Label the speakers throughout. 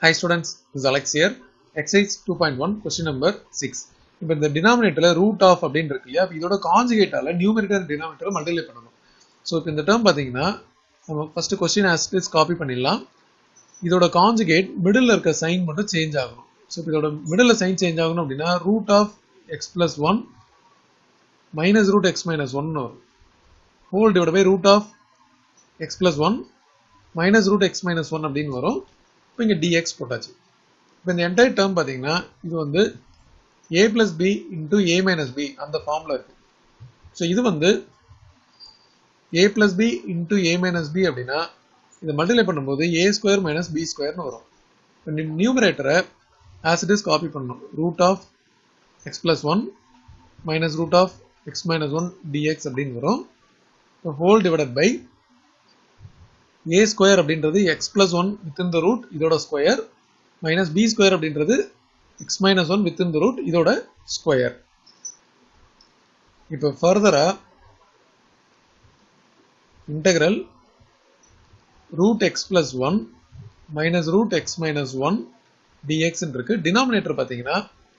Speaker 1: Hi students, this is Alex here. Exercise 2.1 question number 6. இப்போ இந்த டினாமினேட்டர்ல root of அப்படின்னு இருக்கு இல்லையா அப்ப இதோட கான்ஜுகேட்டால நியூமரேட்டர் டினாமினேட்டர் மல்டிப்ளை பண்ணணும் ஸோ இப்போ இந்த டேர்ம் பார்த்தீங்கன்னா நம்ம ஃபர்ஸ்ட் கொஸ்டின் ஆஸ்டிஸ் காப்பி பண்ணிடலாம் இதோட கான்ஜுகேட் மிடில் இருக்க சைன் மட்டும் சேஞ்ச் ஆகணும் ஸோ இப்போ இதோட மிடில் சைன் சேஞ்ச் ஆகணும் அப்படின்னா root of X plus one minus root X minus one வரும் whole divide by root of X plus one minus root X minus one அப்படின்னு வரும் இப்போ இங்கே டிஎக்ஸ் போட்டாச்சு இப்போ இந்த என்டையர் டேர்ம் பார்த்தீங்கன்னா இது வந்து A plus B into A minus B அந்த ஃபார்மில் இருக்கு ஸோ இது வந்து A plus B into A minus B அப்படின்னா இதை மல்டிப்ளை பண்ணும்போது ஏ ஸ்கொயர் மைனஸ் பி ஸ்கொயர்னு வரும் இப்போ நியூமரேட்டரை ஆஸ் இட் இஸ் காப்பி பண்ணணும் root of X plus one minus root of X minus one DX அப்படின்னு வரும் whole divided by A square அப்படின்றது X plus one within the root இதோட ஸ்கொயர் மைனஸ் பி ஸ்கொயர் அப்படின்றது X minus one within the root இதோட square இப்போ ஃபர்தரா integral root X plus one minus root X minus one DX இருக்கு denominator பார்த்தீங்கன்னா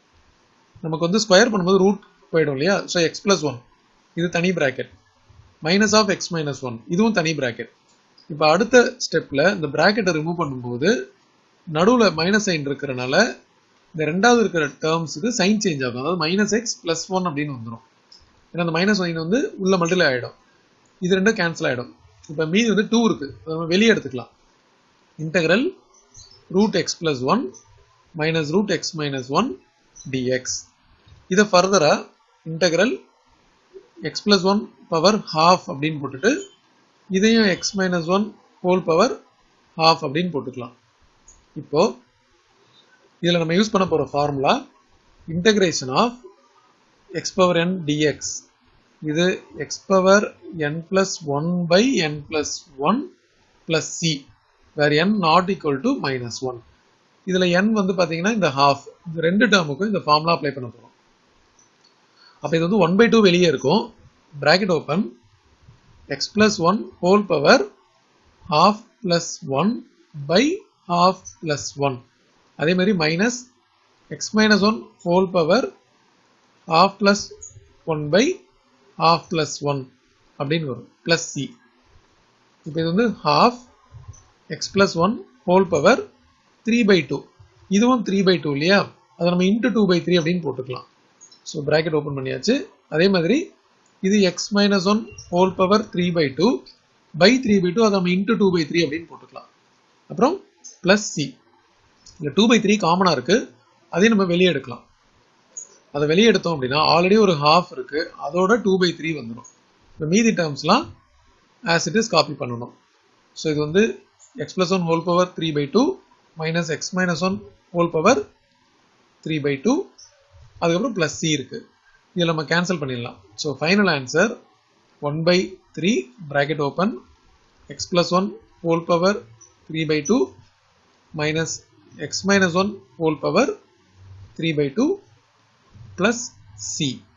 Speaker 1: நமக்கு வந்து ஸ்கொயர் பண்ணும்போது ரூட் போயிடும் இல்லையா ஸோ எக்ஸ் பிளஸ் ஒன் இது தனி bracket minus of X minus one இதுவும் தனி பிராக்கெட் இப்போ அடுத்த ஸ்டெப்பில் இந்த ப்ராக்கெட்டை ரிமூவ் பண்ணும்போது நடுவில் மைனஸ் சைன் இருக்கிறனால இந்த ரெண்டாவது இருக்கிற டேர்ம்ஸுக்கு சைன் சேஞ்ச் ஆகும் அதாவது மைனஸ் எக்ஸ் ப்ளஸ் ஒன் அப்படின்னு வந்துடும் ஏன்னா அந்த மைனஸ் ஒன் வந்து உள்ள மல்டில் ஆகிடும் இது ரெண்டும் கேன்சல் ஆகிடும் இப்போ மீதி வந்து டூ இருக்கு நம்ம வெளியே எடுத்துக்கலாம் integral root X plus one minus root X minus one DX இதை ஃபர்தராக integral X plus one power half அப்படின்னு போட்டுட்டு இதையும் X minus one whole power half அப்படின்னு போட்டுக்கலாம் இப்போ இதில் நம்ம யூஸ் பண்ண போகிற formula integration of X power N DX இது X power N plus one by N plus one plus C where N not equal to minus one இதில் N வந்து பார்த்தீங்கன்னா இந்த ஹாஃப் இந்த ரெண்டு டேர்முக்கும் இந்த ஃபார்முலா அப்ளை பண்ண போகிறோம் அப்போ இது வந்து ஒன் பை டூ வெளியே இருக்கும் bracket open x plus 1 whole power half plus 1 by half plus 1 அதே மாதிரி minus x minus 1 whole power half plus 1 by half plus 1 அப்படின்னு வரும் plus c இப்போ இது வந்து half x plus 1 whole power 3 by 2 இதுவும் 3 by 2 இல்லையா அதை நம்ம into 2 by 3 அப்படின்னு போட்டுக்கலாம் ஸோ ப்ராக்கெட் ஓப்பன் பண்ணியாச்சு அதே மாதிரி இது X minus one whole power three by two by three by two அதை நம்ம இன்ட்டு டூ பை த்ரீ அப்படின்னு போட்டுக்கலாம் அப்புறம் பிளஸ் சி இந்த டூ பை த்ரீ காமனாக இருக்கு அதையும் நம்ம வெளியே எடுக்கலாம் அதை வெளியே எடுத்தோம் அப்படின்னா ஆல்ரெடி ஒரு ஹாஃப் இருக்கு அதோட டூ பை த்ரீ வந்துடும் இப்போ மீதி டேர்ம்ஸ்லாம் ஆஸ் இட் இஸ் காப்பி பண்ணணும் ஸோ இது வந்து X plus one whole power three by two minus X minus one whole power three by two அதுக்கப்புறம் பிளஸ் சி இருக்குது இதில் நம்ம கேன்சல் பண்ணிடலாம் so final answer one by three bracket open X plus one whole power three by two minus X minus one whole power three by two plus C